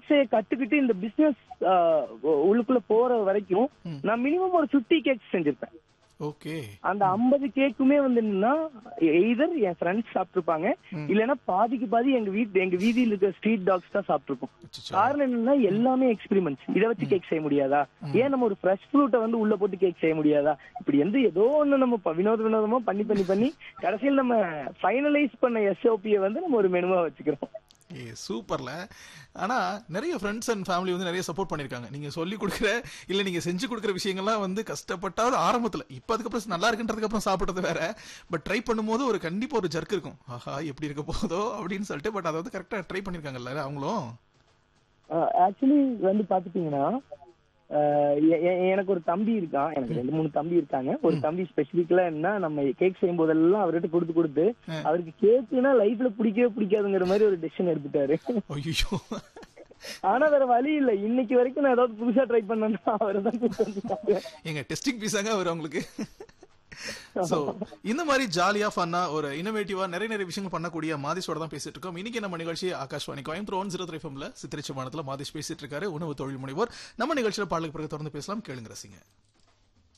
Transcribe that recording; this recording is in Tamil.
கேக்ஸை கத்துக்கிட்டு இந்த பிசினஸ் உள்ளுக்குள்ள போற வரைக்கும் நான் மினிமம் ஒரு 50 கேக்ஸ் செஞ்சிருப்பேன் ஓகே அந்த 50 கேக்குமே வந்து என்னன்னா எய்தர் என் ஃப்ரெண்ட்ஸ் சாப்பிட்டுருப்பாங்க இல்லைன்னா பாதிக்கு பாதி எங்க வீட்டு எங்க வீதியில இருக்க ஸ்ட்ரீட் டாக்ஸ் தான் சாப்பிட்டுருப்போம் அச்சச்சோ. காரணம் என்னன்னா எல்லாமே எக்ஸ்பெரிமெண்ட்ஸ் இதை வச்சு கேக் செய்ய முடியாதா ஏன் நம்ம ஒரு ஃப்ரெஷ் ஃப்ரூட்டை வந்து உள்ள போட்டு கேக் செய்ய முடியாதா இப்படி வந்து ஏதோ ஒண்ணு நம்ம ப- வினோத வினோதமா பண்ணி பண்ணி பண்ணி கடைசியில் நம்ம ஃபைனலைஸ் பண்ண எஸ்ஓபியை வந்து நம்ம ஒரு மெனுவா வச்சுக்கிறோம் ஏ சூப்பர்ல ஆனா நிறைய ஃப்ரெண்ட்ஸ் அண்ட் ஃபேமிலி வந்து நிறைய சப்போர்ட் பண்ணிருக்காங்க நீங்க சொல்லி கொடுக்குற இல்ல நீங்க செஞ்சு கொடுக்குற விஷயங்கள்லாம் வந்து கஷ்டப்பட்டாவது ஆரம்பத்துல இப்ப அதுக்கப்புறம் நல்லா இருக்குன்றதுக்கு அப்புறம் சாப்பிடுறது வேற பட் ட்ரை பண்ணும்போது ஒரு கண்டிப்பா ஒரு ஜர்க் இருக்கும் ஆஹா எப்படி இருக்க போதோ அப்படின்னு சொல்லிட்டு பட் அதை வந்து கரெக்டா ட்ரை பண்ணிருக்காங்கல்ல அவங்களும் ஆக்சுவலி வந்து பாத்துட்டீங்கன்னா ஆஹ் எ- எ- எனக்கு ஒரு தம்பி இருக்கான் எனக்கு ரெண்டு மூணு தம்பி இருக்காங்க ஒரு தம்பி ஸ்பெசிபிக்கலா என்ன நம்ம கேக் செய்யும் போதெல்லாம் அவர்கிட்ட கொடுத்து கொடுத்து அவருக்கு கேக்குனா லைஃப்ல பிடிக்கவே பிடிக்காதுங்கிற மாதிரி ஒரு டெசிஷன் எடுத்துட்டாரு ஐயோ ஆனா வேற வழி இல்ல இன்னைக்கு வரைக்கும் நான் ஏதாவது புதுசா ட்ரை பண்ணேன்னா அவரை தான் கூப்பிட்டு வந்துட்டாங்க எங்க டெஸ்டிங் பீஸாங்க அவர் அவங்களுக்கு சோ இந்த மாதிரி ஜாலியா ஃபன்னா ஒரு இன்னோவேட்டிவா நிறைய நிறைய விஷயங்கள் பண்ணக்கூடிய மாதேஷோட தான் பேசிட்டு இருக்கோம் இன்னைக்கு நம்ம நிகழ்ச்சி Akashvani Coimbatore one zero three ஃபம்ல சித்திரிச்சமானத்துல மாதேஷ் பேசிட்டு இருக்காரு உணவு தொழில் முனைவோர் நம்ம நிகழ்ச்சியில பாடலுக்கு பிறகு தொடர்ந்து பேசலாம் கேளுங்க ரசிங்க